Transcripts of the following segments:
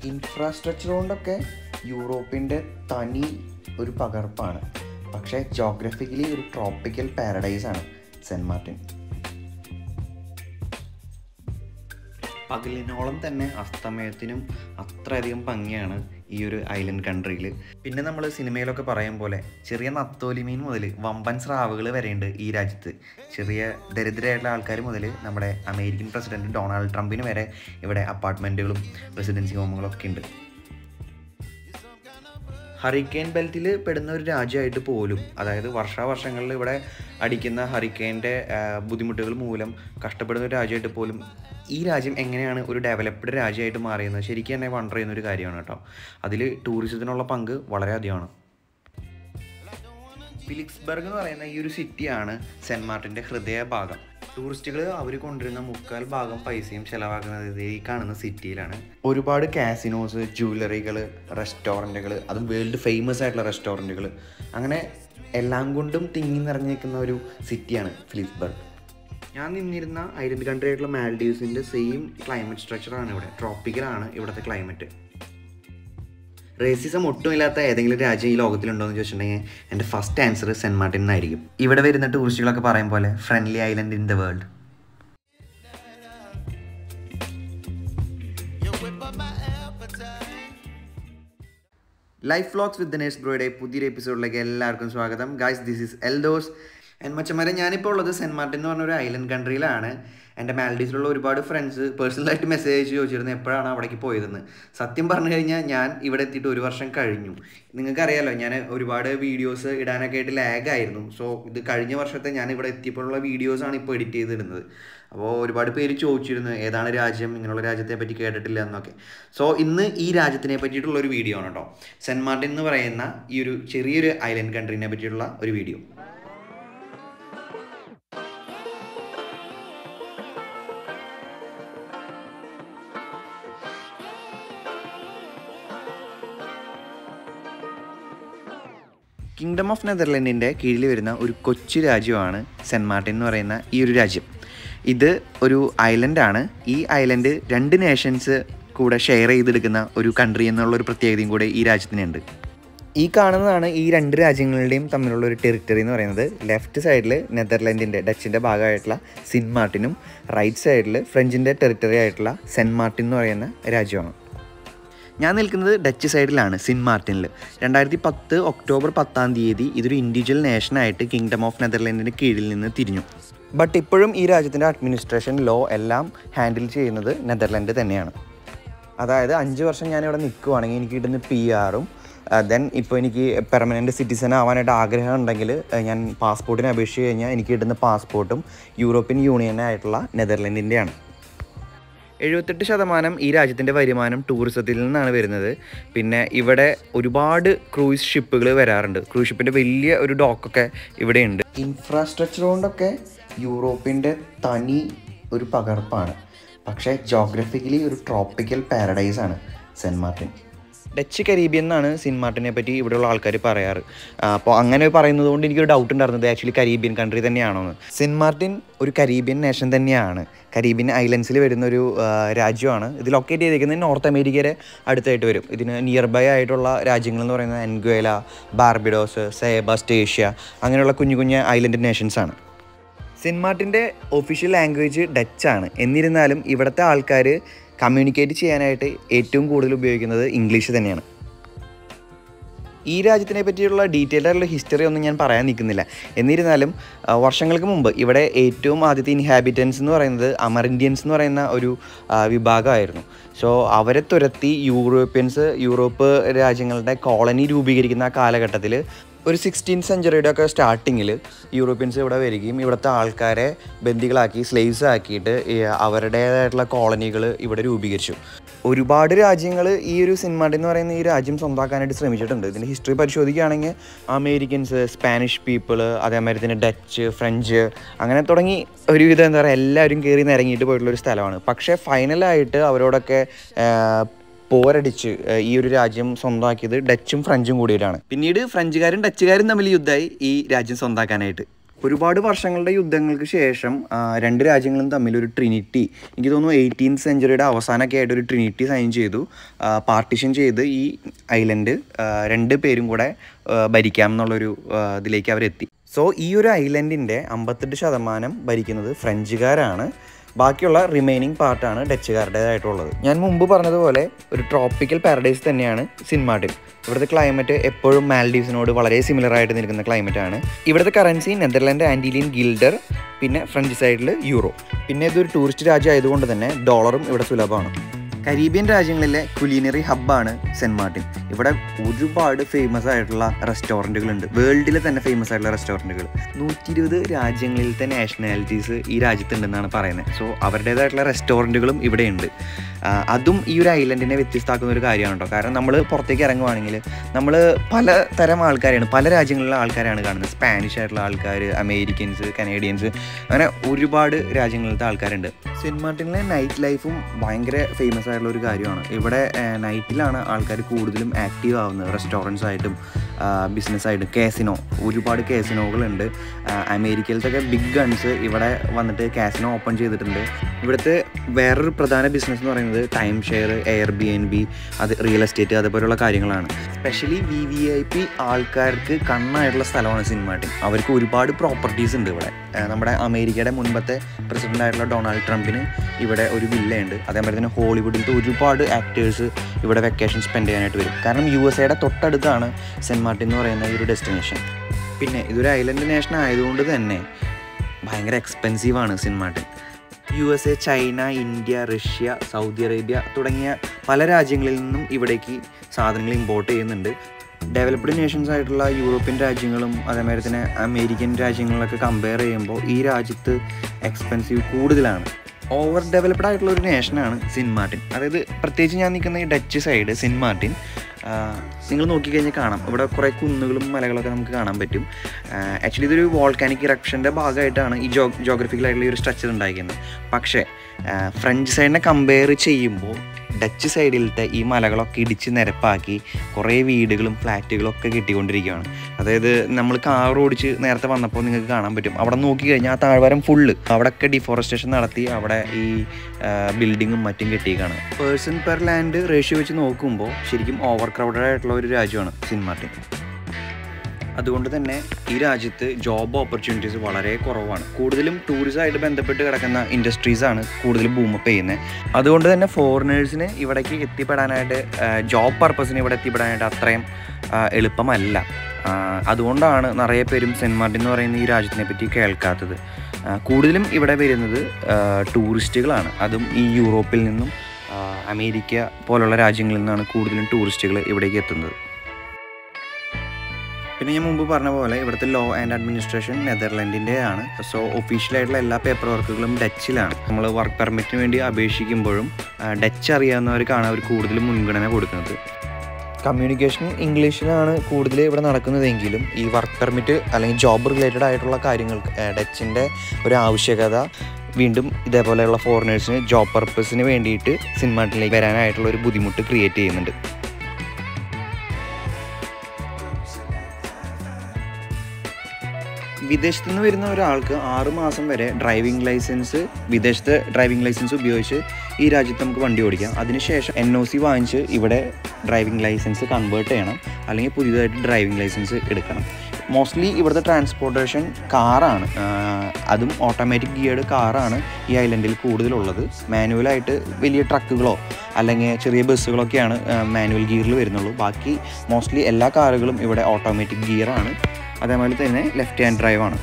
infrastructure കൊണ്ടൊക്കെ യൂറോപ്പിൻ്റെ തനി ഒരു പകർപ്പാണ് പക്ഷേ ജോഗ്രഫിക്കലി ഒരു ട്രോപ്പിക്കൽ പാരഡൈസ് ആണ് സെൻറ്റ് മാർട്ടിൻ പകലിനോളം തന്നെ അസ്തമയത്തിനും അത്രയധികം ഭംഗിയാണ് ഈ ഒരു ഐലൻഡ് കൺട്രിയിൽ പിന്നെ നമ്മൾ സിനിമയിലൊക്കെ പറയും പോലെ ചെറിയ നത്തോലി മീൻ മുതൽ വമ്പൻ സ്രാവുകൾ വരെയുണ്ട് ഈ രാജ്യത്ത് ചെറിയ ദരിദ്രരായിട്ടുള്ള ആൾക്കാർ മുതൽ നമ്മുടെ അമേരിക്കൻ പ്രസിഡന്റ് ഡൊണാൾഡ് ട്രംപിന് വരെ ഇവിടെ അപ്പാർട്ട്മെൻറ്റുകളും റെസിഡൻസി ഹോമുകളും ഒക്കെ ഉണ്ട് ഹറിക്കെയിൻ ബെൽറ്റിൽ പെടുന്ന ഒരു രാജ്യമായിട്ട് പോലും അതായത് വർഷാവർഷങ്ങളിൽ ഇവിടെ അടിക്കുന്ന ഹറിക്കെയിൻ്റെ ബുദ്ധിമുട്ടുകൾ മൂലം കഷ്ടപ്പെടുന്ന ഒരു രാജ്യമായിട്ട് പോലും ഈ രാജ്യം എങ്ങനെയാണ് ഒരു ഡെവലപ്ഡ് രാജ്യമായിട്ട് മാറിയെന്ന് ശരിക്കും തന്നെ വണ്ടർ ചെയ്യുന്ന ഒരു കാര്യമാണ് കേട്ടോ അതിൽ ടൂറിസത്തിനുള്ള പങ്ക് വളരെയധികമാണ് ഫിലിക്സ്ബർഗ് എന്ന് പറയുന്ന ഈ ഒരു സിറ്റിയാണ് സെൻറ്റ് മാർട്ടിൻ്റെ ഹൃദയഭാഗം ടൂറിസ്റ്റുകൾ അവർ കൊണ്ടുവരുന്ന മുക്കാൽ ഭാഗം പൈസയും ചിലവാക്കുന്നത് ഈ കാണുന്ന സിറ്റിയിലാണ് ഒരുപാട് കാസിനോസ് ജ്വല്ലറികൾ റെസ്റ്റോറൻറ്റുകൾ അതും വേൾഡ് ഫേമസ് ആയിട്ടുള്ള റെസ്റ്റോറൻറ്റുകൾ അങ്ങനെ എല്ലാം കൊണ്ടും തിങ്ങി നിറഞ്ഞിരിക്കുന്ന ഒരു സിറ്റിയാണ് ഫിലിപ്സ്ബർഗ് ഞാൻ നിന്നിരുന്ന ഐലൻഡ് കൺട്രി ആയിട്ടുള്ള മാൽഡീവ്സിൻ്റെ സെയിം ക്ലൈമറ്റ് സ്ട്രക്ചറാണ് ഇവിടെ ട്രോപ്പിക്കലാണ് ഇവിടുത്തെ ക്ലൈമറ്റ് റേസിസം ഒട്ടുമില്ലാത്ത ഏതെങ്കിലും രാജ്യം ഈ ലോകത്തിലുണ്ടോ എന്ന് ചോദിച്ചിട്ടുണ്ടെങ്കിൽ എൻ്റെ ഫസ്റ്റ് ആൻസർ സെൻറ്റ് മാർട്ടിൻ എന്നായിരിക്കും ഇവിടെ വരുന്ന ടൂറിസ്റ്റുകളൊക്കെ പറയും പോലെ friendly island in the world life vlogs with Dinesh ബ്രോയുടെ പുതിയൊരു എപ്പിസോഡിലേക്ക് എല്ലാവർക്കും സ്വാഗതം ഗായ്സ് ദിസ് ഇസ് എൽദോസ് എൻ മച്ചമാരെ ഞാനിപ്പോൾ ഉള്ളത് സെൻറ്റ് മാർട്ടിൻ എന്ന് പറഞ്ഞ ഒരു ഐലൻഡ് കൺട്രിയിലാണ് എൻ്റെ മാൽഡീവ്സിലുള്ള ഒരുപാട് ഫ്രണ്ട്സ് പേഴ്സണലായിട്ട് മെസ്സേജ് അയച്ച് ചോദിച്ചിരുന്നു എപ്പോഴാണ് അവിടേക്ക് പോയതെന്ന് സത്യം പറഞ്ഞു കഴിഞ്ഞാൽ ഞാൻ ഇവിടെ എത്തിയിട്ട് ഒരു വർഷം കഴിഞ്ഞു നിങ്ങൾക്കറിയാലോ ഞാൻ ഒരുപാട് വീഡിയോസ് ഇടാനൊക്കെ ആയിട്ട് ലാഗ് ആയിരുന്നു സോ ഇത് കഴിഞ്ഞ വർഷത്തെ ഞാൻ ഇവിടെ എത്തിയപ്പോഴുള്ള വീഡിയോസാണ് ഇപ്പോൾ എഡിറ്റ് ചെയ്തിടുന്നത് അപ്പോൾ ഒരുപാട് പേര് ചോദിച്ചിരുന്നു ഏതാണ് രാജ്യം ഇങ്ങനെയുള്ള രാജ്യത്തെ പറ്റി കേട്ടിട്ടില്ല എന്നൊക്കെ സോ ഇന്ന് ഈ രാജ്യത്തിനെ പറ്റിയിട്ടുള്ള ഒരു വീഡിയോ ആണ് കേട്ടോ സെൻറ്റ് മാർട്ടിൻ എന്ന് പറയുന്ന ഈ ഒരു ചെറിയൊരു ഐലൻഡ് കൺട്രീനെ പറ്റിയിട്ടുള്ള ഒരു വീഡിയോ കിങ്ഡം ഓഫ് നെതർലൻഡിൻ്റെ കീഴിൽ വരുന്ന ഒരു കൊച്ചു രാജ്യമാണ് സെൻറ്റ് മാർട്ടിൻ എന്ന് പറയുന്ന ഈ ഒരു രാജ്യം ഇത് ഒരു ഐലൻഡാണ് ഈ ഐലൻഡ് രണ്ട് നേഷൻസ് കൂടെ ഷെയർ ചെയ്തെടുക്കുന്ന ഒരു കൺട്രി എന്നുള്ള ഒരു പ്രത്യേകതയും കൂടെ ഈ രാജ്യത്തിനുണ്ട് ഈ കാണുന്നതാണ് ഈ രണ്ട് രാജ്യങ്ങളുടെയും തമ്മിലുള്ള ഒരു ടെറിട്ടറി എന്ന് പറയുന്നത് ലെഫ്റ്റ് സൈഡിൽ നെതർലൻഡിൻ്റെ ഡച്ചിൻ്റെ ഭാഗമായിട്ടുള്ള സിൻ മാർട്ടിനും റൈറ്റ് സൈഡിൽ ഫ്രഞ്ചിൻ്റെ ടെറിട്ടറി ആയിട്ടുള്ള സെൻറ്റ് മാർട്ടിൻ എന്ന് പറയുന്ന രാജ്യമാണ് ഞാൻ നിൽക്കുന്നത് ഡച്ച് സൈഡിലാണ് സിൻ മാർട്ടിനിൽ രണ്ടായിരത്തി പത്ത് ഒക്ടോബർ പത്താം തീയതി ഇതൊരു ഇൻഡിവിജ്വൽ നേഷനായിട്ട് കിങ്ഡം ഓഫ് നെതർലൻഡിൻ്റെ കീഴിൽ നിന്ന് തിരിഞ്ഞു ബട്ട് ഇപ്പോഴും ഈ രാജ്യത്തിൻ്റെ അഡ്മിനിസ്ട്രേഷൻ ലോ എല്ലാം ഹാൻഡിൽ ചെയ്യുന്നത് നെതർലൻഡ് തന്നെയാണ് അതായത് അഞ്ച് വർഷം ഞാനിവിടെ നിൽക്കുവാണെങ്കിൽ എനിക്ക് കിട്ടുന്ന പി ആറും ദെൻ ഇപ്പോൾ എനിക്ക് പെർമനൻറ്റ് സിറ്റിസൺ ആവാനായിട്ട് ആഗ്രഹം ഉണ്ടെങ്കിൽ ഞാൻ പാസ്പോർട്ടിന് അപേക്ഷിച്ച് കഴിഞ്ഞാൽ എനിക്ക് കിട്ടുന്ന പാസ്പോർട്ടും യൂറോപ്യൻ യൂണിയനായിട്ടുള്ള നെതർലൻഡിൻ്റെയാണ് എഴുപത്തെട്ട് ശതമാനം ഈ രാജ്യത്തിൻ്റെ വരുമാനം ടൂറിസത്തിൽ നിന്നാണ് വരുന്നത് പിന്നെ ഇവിടെ ഒരുപാട് ക്രൂയിസ് ഷിപ്പുകൾ വരാറുണ്ട് ക്രൂയിസ് ഷിപ്പിൻ്റെ വലിയ ഒരു ഡോക്കൊക്കെ ഇവിടെയുണ്ട് ഇൻഫ്രാസ്ട്രക്ചർ കൊണ്ടൊക്കെ യൂറോപ്പിൻ്റെ തനി ഒരു പകർപ്പാണ് പക്ഷേ ജോഗ്രഫിക്കലി ഒരു ട്രോപ്പിക്കൽ പാരഡൈസ് ആണ് സെൻറ്റ് മാർട്ടിൻ ഡച്ച് കരീബിയൻ എന്നാണ് സിൻ മാർട്ടിനെ പറ്റി ഇവിടെയുള്ള ആൾക്കാർ പറയാറ് അപ്പോൾ അങ്ങനെ പറയുന്നത് കൊണ്ട് എനിക്കൊരു ഡൗട്ട് ഉണ്ടായിരുന്നത് ആക്ച്വലി കരീബിയൻ കൺട്രി തന്നെയാണോ എന്ന് സിൻ മാർട്ടിൻ ഒരു കരീബിയൻ നേഷൻ തന്നെയാണ് കരീബിയൻ ഐലൻഡ്സിൽ വരുന്ന ഒരു ആ, രാജ്യമാണ് ഇത് ലൊക്കേറ്റ് ചെയ്തിരിക്കുന്നത് നോർത്ത് അമേരിക്കയുടെ അടുത്തായിട്ട് വരും ഇതിന് നിയർ ബൈ ആയിട്ടുള്ള രാജ്യങ്ങൾ എന്ന് പറയുന്നത് എൻഗ്വേല ബാർബിഡോസ് സേബാസ്റ്റേഷ്യ അങ്ങനെയുള്ള കുഞ്ഞു കുഞ്ഞു ഐലൻഡ് നേഷൻസ് ആണ് സെൻറ്റ് മാർട്ടിൻ്റെ ഒഫീഷ്യൽ ലാംഗ്വേജ് ഡച്ചാണ് എന്നിരുന്നാലും ഇവിടുത്തെ ആൾക്കാർ കമ്മ്യൂണിക്കേറ്റ് ചെയ്യാനായിട്ട് ഏറ്റവും കൂടുതൽ ഉപയോഗിക്കുന്നത് ഇംഗ്ലീഷ് തന്നെയാണ് ഈ രാജ്യത്തിനെ പറ്റിയുള്ള ഡീറ്റെയിൽഡ് ആയിട്ടുള്ള ഹിസ്റ്ററി ഒന്നും ഞാൻ പറയാൻ നിൽക്കുന്നില്ല എന്നിരുന്നാലും ആ, വർഷങ്ങൾക്ക് മുമ്പ് ഇവിടെ ഏറ്റവും ആദ്യത്തെ ഇൻഹാബിറ്റൻസ് എന്ന് പറയുന്നത് അമറിന്ത്യൻസ് എന്ന് പറയുന്ന ഒരു ആ, വിഭാഗമായിരുന്നു സോ അവരെ തുരത്തി യൂറോപ്യൻസ് യൂറോപ്പ് രാജ്യങ്ങളുടെ കോളനി രൂപീകരിക്കുന്ന ആ കാലഘട്ടത്തിൽ ഒരു സിക്സ്റ്റീൻ സെഞ്ചുറിയുടെ ഒക്കെ സ്റ്റാർട്ടിങ്ങിൽ യൂറോപ്യൻസ് ഇവിടെ വരികയും ഇവിടുത്തെ ആൾക്കാരെ ബന്ദികളാക്കി സ്ലേവ്സ് ആക്കിയിട്ട് ഈ അവരുടേതായിട്ടുള്ള കോളനികൾ ഇവിടെ രൂപീകരിച്ചു ഒരുപാട് രാജ്യങ്ങൾ ഈ ഒരു സിനിമാട്ടി എന്ന് പറയുന്ന ഈ രാജ്യം സ്വന്തമാക്കാനായിട്ട് ശ്രമിച്ചിട്ടുണ്ട് ഇതിൻ്റെ ഹിസ്റ്ററി പരിശോധിക്കുകയാണെങ്കിൽ അമേരിക്കൻസ് സ്പാനിഷ് പീപ്പിൾ അതേമാതിരി തന്നെ ഡച്ച് ഫ്രഞ്ച് അങ്ങനെ തുടങ്ങി ഒരുവിധം എന്താ പറയുക എല്ലാവരും കയറി നിരങ്ങിയിട്ട് പോയിട്ടുള്ള ഒരു സ്ഥലമാണ് പക്ഷേ ഫൈനലായിട്ട് അവരോടൊക്കെ ആ, പോരടിച്ച് ഏഹ്, ഈ ഒരു രാജ്യം സ്വന്തമാക്കിയത് ഡച്ചും ഫ്രഞ്ചും കൂടിയിട്ടാണ് പിന്നീട് ഫ്രഞ്ചുകാരും ഡച്ചുകാരും തമ്മിൽ യുദ്ധമായി ഈ രാജ്യം സ്വന്തമാക്കാനായിട്ട് ഒരുപാട് വർഷങ്ങളുടെ യുദ്ധങ്ങൾക്ക് ശേഷം ആ, രണ്ട് രാജ്യങ്ങളും തമ്മിൽ ഒരു ട്രിനിറ്റി എനിക്ക് തോന്നുന്നു എയ്റ്റീൻത് സെഞ്ചുറിയുടെ അവസാനമൊക്കെ ആയിട്ട് ഒരു ട്രിനിറ്റി സൈൻ ചെയ്തു പാർട്ടിഷൻ ചെയ്ത് ഈ ഐലൻഡ് രണ്ട് പേരും കൂടെ ആ, ഭരിക്കാം എന്നുള്ളൊരു ആ, ഇതിലേക്ക് അവരെത്തി സോ ഈ ഒരു ഐലൻഡിൻ്റെ അമ്പത്തെട്ട് ശതമാനം ഭരിക്കുന്നത് ഫ്രഞ്ചുകാരാണ് ബാക്കിയുള്ള റിമൈനിങ് പാർട്ടാണ് ഡച്ചുകാരുടേതായിട്ടുള്ളത് ഞാൻ മുമ്പ് പറഞ്ഞതുപോലെ ഒരു ട്രോപ്പിക്കൽ പാരഡൈസ് തന്നെയാണ് സിൻമാർട്ടിൻ ഇവിടുത്തെ ക്ലൈമറ്റ് എപ്പോഴും മാൽഡീവ്സിനോട് വളരെ സിമിലർ ആയിട്ട് നിൽക്കുന്ന ക്ലൈമറ്റ് ആണ് ഇവിടുത്തെ കറൻസി നെതർലാൻഡ് ആൻറ്റിലിയൻ ഗിൽഡർ പിന്നെ ഫ്രഞ്ച് സൈഡിൽ യൂറോ പിന്നെ ഇതൊരു ടൂറിസ്റ്റ് രാജ്യം ആയതുകൊണ്ട് തന്നെ ഡോളറും ഇവിടെ സുലഭമാണ് കരീബിയൻ രാജ്യങ്ങളിലെ കുലീനറി ഹബ്ബാണ് സെൻറ്റ് മാർട്ടിൻ ഇവിടെ ഒരുപാട് ഫേമസ് ആയിട്ടുള്ള റെസ്റ്റോറൻറ്റുകളുണ്ട് വേൾഡിലെ തന്നെ ഫേമസ് ആയിട്ടുള്ള റെസ്റ്റോറൻറ്റുകൾ നൂറ്റി ഇരുപത് രാജ്യങ്ങളിലത്തെ നാഷണാലിറ്റീസ് ഈ രാജ്യത്തുണ്ടെന്നാണ് പറയുന്നത് സോ അവരുടേതായിട്ടുള്ള റെസ്റ്റോറൻറ്റുകളും ഇവിടെയുണ്ട് ആ, അതും ഈ ഒരു ഐലൻഡിനെ വ്യത്യസ്തമാക്കുന്ന ഒരു കാര്യമാണ് കേട്ടോ കാരണം നമ്മൾ പുറത്തേക്ക് ഇറങ്ങുവാണെങ്കിൽ നമ്മൾ പല തരം ആൾക്കാരെയാണ് പല രാജ്യങ്ങളിലെ ആൾക്കാരാണ് കാണുന്നത് സ്പാനിഷ് ആയിട്ടുള്ള ആൾക്കാർ അമേരിക്കൻസ് കനേഡിയൻസ് അങ്ങനെ ഒരുപാട് രാജ്യങ്ങളിലത്തെ ആൾക്കാരുണ്ട് സെൻറ്റ് മാർട്ടിനിലെ നൈറ്റ് ലൈഫും ഭയങ്കര ഫേമസ് ആയിട്ടുള്ള ഒരു കാര്യമാണ് ഇവിടെ നൈറ്റിലാണ് ആൾക്കാർ കൂടുതലും ആക്റ്റീവ് ആവുന്നത് റെസ്റ്റോറൻറ്റ്സ് ആയിട്ടും ബിസിനസ് ആയിട്ടും കാസിനോ ഒരുപാട് കാസിനോകളുണ്ട് അമേരിക്കയിലത്തൊക്കെ ബിഗ് ഗൺസ് ഇവിടെ വന്നിട്ട് കാസിനോ ഓപ്പൺ ചെയ്തിട്ടുണ്ട് ഇവിടുത്തെ വേറൊരു പ്രധാന ബിസിനസ് എന്ന് പറയുന്നത് time share Airbnb അത് റിയൽ എസ്റ്റേറ്റ് അതുപോലുള്ള കാര്യങ്ങളാണ് specially V V I P ആൾക്കാർക്ക് കണ്ണായിട്ടുള്ള സ്ഥലമാണ് സിനിമാട്ടിൻ അവർക്ക് ഒരുപാട് പ്രോപ്പർട്ടീസ് ഉണ്ട് ഇവിടെ ആ, നമ്മുടെ അമേരിക്കയുടെ മുൻപത്തെ പ്രസിഡന്റ് ആയിട്ടുള്ള ഡൊണാൾഡ് ട്രംപിന് ഇവിടെ ഒരു വില്ലയുണ്ട് അതേപോലെ തന്നെ ഹോളിവുഡിലത്തെ ഒരുപാട് ആക്ടേഴ്സ് ഇവിടെ വെക്കേഷൻ സ്പെൻഡ് ചെയ്യാനായിട്ട് വരും കാരണം യു എസ് എയുടെ തൊട്ടടുത്താണ് സെൻറ്റ് മാർട്ടിൻ എന്ന് പറയുന്ന ഈ ഒരു ഡെസ്റ്റിനേഷൻ പിന്നെ ഇതൊരു ഐലൻഡ് നേഷൻ ആയതുകൊണ്ട് തന്നെ ഭയങ്കര എക്സ്പെൻസീവാണ് Saint Martin U S A China India Russia Saudi Arabia തുടങ്ങിയ പല രാജ്യങ്ങളിൽ നിന്നും ഇവിടേക്ക് സാധനങ്ങൾ ഇമ്പോർട്ട് ചെയ്യുന്നുണ്ട് ഡെവലപ്ഡ് നേഷൻസ് ആയിട്ടുള്ള യൂറോപ്യൻ രാജ്യങ്ങളും അതേമാതിരി തന്നെ അമേരിക്കൻ രാജ്യങ്ങളിലൊക്കെ കമ്പയർ ചെയ്യുമ്പോൾ ഈ രാജ്യത്ത് എക്സ്പെൻസീവ് കൂടുതലാണ് ഓവർ ഡെവലപ്ഡ് ആയിട്ടുള്ള ഒരു നേഷനാണ് സിൻ മാർട്ടിൻ അതായത് പ്രത്യേകിച്ച് ഞാൻ നിൽക്കുന്ന ഈ ഡച്ച് സൈഡ് സിൻ മാർട്ടിൻ നിങ്ങൾ നോക്കിക്കഴിഞ്ഞാൽ കാണാം ഇവിടെ കുറേ കുന്നുകളും മലകളൊക്കെ നമുക്ക് കാണാൻ പറ്റും ആക്ച്വലി ഇതൊരു വോൾക്കാനിക് ഇറക്ഷൻ്റെ ഭാഗമായിട്ടാണ് ഈ ജോ ജോഗ്രഫിക്കലായിട്ടുള്ള ഈ ഒരു സ്ട്രക്ചർ ഉണ്ടായിരിക്കുന്നത് പക്ഷേ ആ, ഫ്രഞ്ച് സൈഡിനെ കമ്പയർ ചെയ്യുമ്പോൾ ഡച്ച് സൈഡിലത്തെ ഈ മലകളൊക്കെ ഇടിച്ച് നിരപ്പാക്കി കുറേ വീടുകളും ഫ്ലാറ്റുകളും ഒക്കെ കെട്ടിക്കൊണ്ടിരിക്കുകയാണ് അതായത് നമ്മൾ കാർ ഓടിച്ച് നേരത്തെ വന്നപ്പോൾ നിങ്ങൾക്ക് കാണാൻ പറ്റും അവിടെ നോക്കി കഴിഞ്ഞാൽ ആ താഴ്വാരം ഫുള്ള് അവിടെയൊക്കെ ഡിഫോറസ്റ്റേഷൻ നടത്തി അവിടെ ഈ ബിൽഡിങ്ങും മറ്റും കെട്ടിയേക്കാണ് പേഴ്സൺ പെർ ലാൻഡ് റേഷ്യോ വെച്ച് നോക്കുമ്പോൾ ശരിക്കും ഓവർ ക്രൗഡഡ് ആയിട്ടുള്ള ഒരു രാജ്യമാണ് സിൻമാർട്ടിൻ അതുകൊണ്ട് തന്നെ ഈ രാജ്യത്ത് ജോബ് ഓപ്പർച്യൂണിറ്റീസ് വളരെ കുറവാണ് കൂടുതലും ടൂറിസമായിട്ട് ബന്ധപ്പെട്ട് കിടക്കുന്ന ഇൻഡസ്ട്രീസാണ് കൂടുതലും ബൂമപ്പ് ചെയ്യുന്നത് അതുകൊണ്ട് തന്നെ ഫോറിനേഴ്സിന് ഇവിടേക്ക് എത്തിപ്പെടാനായിട്ട് ജോബ് പർപ്പസിന് ഇവിടെ എത്തിപ്പെടാനായിട്ട് അത്രയും ആ, എളുപ്പമല്ല ആ, അതുകൊണ്ടാണ് നിറയെ പേരും സെൻറ്റ് മാർട്ടിൻ എന്ന് പറയുന്ന ഈ രാജ്യത്തിനെ പറ്റി കേൾക്കാത്തത് ആ, കൂടുതലും ഇവിടെ വരുന്നത് ആ, ടൂറിസ്റ്റുകളാണ് അതും ഈ യൂറോപ്പിൽ നിന്നും ആ, അമേരിക്ക പോലുള്ള രാജ്യങ്ങളിൽ നിന്നാണ് കൂടുതലും ടൂറിസ്റ്റുകൾ ഇവിടേക്ക് എത്തുന്നത് പിന്നെ ഞാൻ മുമ്പ് പറഞ്ഞ പോലെ ഇവിടുത്തെ ലോ ആൻഡ് അഡ്മിനിസ്ട്രേഷൻ നെതർലാൻഡിൻ്റെ ആണ് സോ ഒഫീഷ്യലായിട്ടുള്ള എല്ലാ പേപ്പർ വർക്കുകളും ഡച്ചിലാണ് നമ്മൾ വർക്ക് പെർമിറ്റിന് വേണ്ടി അപേക്ഷിക്കുമ്പോഴും ആ, ഡച്ച് അറിയാവുന്നവർക്കാണ് അവർ കൂടുതലും മുൻഗണന കൊടുക്കുന്നത് കമ്മ്യൂണിക്കേഷൻ ഇംഗ്ലീഷിലാണ് കൂടുതൽ ഇവിടെ നടക്കുന്നതെങ്കിലും ഈ വർക്ക് പെർമിറ്റ് അല്ലെങ്കിൽ ജോബ് റിലേറ്റഡ് ആയിട്ടുള്ള കാര്യങ്ങൾക്ക് ആ, ഡച്ചിൻ്റെ ഒരു ആവശ്യകത വീണ്ടും ഇതേപോലെയുള്ള ഫോറിനേഴ്സിന് ജോബ് പർപ്പസിന് വേണ്ടിയിട്ട് സിനിമാട്ടിലേക്ക് വരാനായിട്ടുള്ള ഒരു ബുദ്ധിമുട്ട് ക്രിയേറ്റ് ചെയ്യുന്നുണ്ട് വിദേശത്തു നിന്ന് വരുന്ന ഒരാൾക്ക് ആറ് മാസം വരെ ഡ്രൈവിംഗ് ലൈസൻസ് വിദേശത്തെ ഡ്രൈവിംഗ് ലൈസൻസ് ഉപയോഗിച്ച് ഈ രാജ്യത്ത് നമുക്ക് വണ്ടി ഓടിക്കാം അതിനുശേഷം എൻ ഒ സി വാങ്ങിച്ച് ഇവിടെ ഡ്രൈവിംഗ് ലൈസൻസ് കൺവേർട്ട് ചെയ്യണം അല്ലെങ്കിൽ പുതിയതായിട്ട് ഡ്രൈവിംഗ് ലൈസൻസ് എടുക്കണം മോസ്റ്റ്ലി ഇവിടുത്തെ ട്രാൻസ്പോർട്ടേഷൻ കാറാണ് അതും ഓട്ടോമാറ്റിക് ഗിയർഡ് കാറാണ് ഈ ഐലൻഡിൽ കൂടുതലുള്ളത് മാനുവലായിട്ട് വലിയ ട്രക്കുകളോ അല്ലെങ്കിൽ ചെറിയ ബസ്സുകളൊക്കെയാണ് മാനുവൽ ഗിയറിൽ വരുന്നുള്ളൂ ബാക്കി മോസ്റ്റ്ലി എല്ലാ കാറുകളും ഇവിടെ ഓട്ടോമാറ്റിക് ഗിയറാണ് അതേപോലെ തന്നെ ലെഫ്റ്റ് ഹാൻഡ് ഡ്രൈവാണ്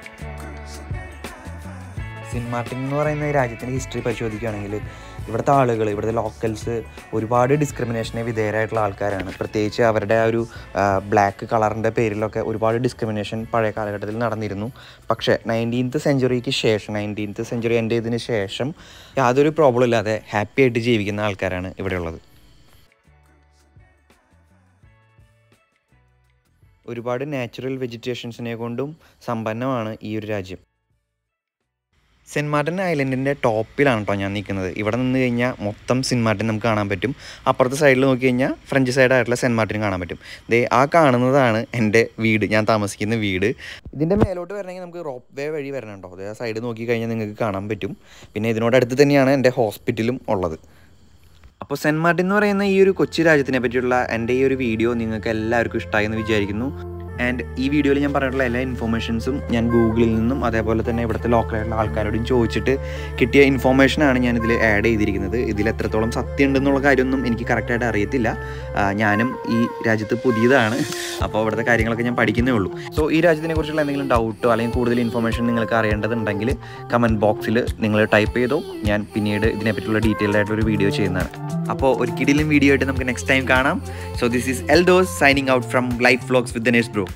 സിൻ മാർട്ടിൻ എന്ന് പറയുന്ന ഈ രാജ്യത്തിൻ്റെ ഹിസ്റ്ററി പരിശോധിക്കുകയാണെങ്കിൽ ഇവിടുത്തെ ആളുകൾ ഇവിടുത്തെ ലോക്കൽസ് ഒരുപാട് ഡിസ്ക്രിമിനേഷന് വിധേയരായിട്ടുള്ള ആൾക്കാരാണ് പ്രത്യേകിച്ച് അവരുടെ ആ ഒരു ബ്ലാക്ക് കളറിൻ്റെ പേരിലൊക്കെ ഒരുപാട് ഡിസ്ക്രിമിനേഷൻ പഴയ കാലഘട്ടത്തിൽ നടന്നിരുന്നു പക്ഷേ നയൻറ്റീൻത്ത് സെഞ്ചുറിക്ക് ശേഷം നയൻറ്റീൻത്ത് സെഞ്ചുറി എൻ്റെ ഇതിന് ശേഷം യാതൊരു പ്രോബ്ലം ഇല്ലാതെ ഹാപ്പി ആയിട്ട് ജീവിക്കുന്ന ആൾക്കാരാണ് ഇവിടെയുള്ളത് ഒരുപാട് നാച്ചുറൽ വെജിറ്റേഷൻസിനെ കൊണ്ടും സമ്പന്നമാണ് ഈ ഒരു രാജ്യം സെൻറ്റ് മാർട്ടിൻ ഐലൻഡിൻ്റെ ടോപ്പിലാണ് കേട്ടോ ഞാൻ നിൽക്കുന്നത് ഇവിടെ നിന്ന് കഴിഞ്ഞാൽ മൊത്തം സെൻറ്റ് മാർട്ടിൻ നമുക്ക് കാണാൻ പറ്റും അപ്പുറത്തെ സൈഡിൽ നോക്കി കഴിഞ്ഞാൽ ഫ്രഞ്ച് സൈഡായിട്ടുള്ള സെൻറ്റ് മാർട്ടിൻ കാണാൻ പറ്റും ദേ ആ കാണുന്നതാണ് എൻ്റെ വീട് ഞാൻ താമസിക്കുന്ന വീട് ഇതിൻ്റെ മേലോട്ട് വരണമെങ്കിൽ നമുക്ക് റോപ്പ് വേ വഴി വരണം കേട്ടോ അതേ ആ സൈഡ് നോക്കി കഴിഞ്ഞാൽ നിങ്ങൾക്ക് കാണാൻ പറ്റും പിന്നെ ഇതിനോടടുത്ത് തന്നെയാണ് എൻ്റെ ഹോസ്പിറ്റലും ഉള്ളത് അപ്പോൾ സെൻറ്റ് മാർട്ടിൻ എന്ന് പറയുന്ന ഈ ഒരു കൊച്ചു രാജ്യത്തിനെ പറ്റിയുള്ള എൻ്റെ ഈ ഒരു വീഡിയോ നിങ്ങൾക്ക് എല്ലാവർക്കും ഇഷ്ടമായി എന്ന് വിചാരിക്കുന്നു ആൻഡ് ഈ വീഡിയോയിൽ ഞാൻ പറഞ്ഞിട്ടുള്ള എല്ലാ ഇൻഫോർമേഷൻസും ഞാൻ ഗൂഗിളിൽ നിന്നും അതേപോലെ തന്നെ ഇവിടുത്തെ ലോക്കലായിട്ടുള്ള ആൾക്കാരോടും ചോദിച്ചിട്ട് കിട്ടിയ ഇൻഫോർമേഷനാണ് ഞാൻ ഇതിൽ ആഡ് ചെയ്തിരിക്കുന്നത് ഇതിൽ എത്രത്തോളം സത്യം ഉണ്ടെന്നുള്ള കാര്യമൊന്നും എനിക്ക് കറക്റ്റായിട്ട് അറിയത്തില്ല ആ, ഞാനും ഈ രാജ്യത്ത് പുതിയതാണ് അപ്പോൾ അവിടുത്തെ കാര്യങ്ങളൊക്കെ ഞാൻ പഠിക്കുന്നേ ഉള്ളൂ സോ ഈ രാജ്യത്തിനെ കുറിച്ചുള്ള എന്തെങ്കിലും ഡൗട്ടോ അല്ലെങ്കിൽ കൂടുതൽ ഇൻഫോർമേഷൻ നിങ്ങൾക്ക് അറിയേണ്ടതുണ്ടെങ്കിൽ കമൻറ്റ് ബോക്സിൽ നിങ്ങൾ ടൈപ്പ് ചെയ്തോ ഞാൻ പിന്നീട് ഇതിനെപ്പറ്റിയുള്ള ഡീറ്റെയിൽഡ് ആയിട്ടൊരു വീഡിയോ ചെയ്യുന്നതാണ് അപ്പോൾ ഒരു കിടിലും വീഡിയോ ആയിട്ട് നമുക്ക് നെക്സ്റ്റ് ടൈം കാണാം so this is Eldhose signing out from life vlogs with Dhanesh bro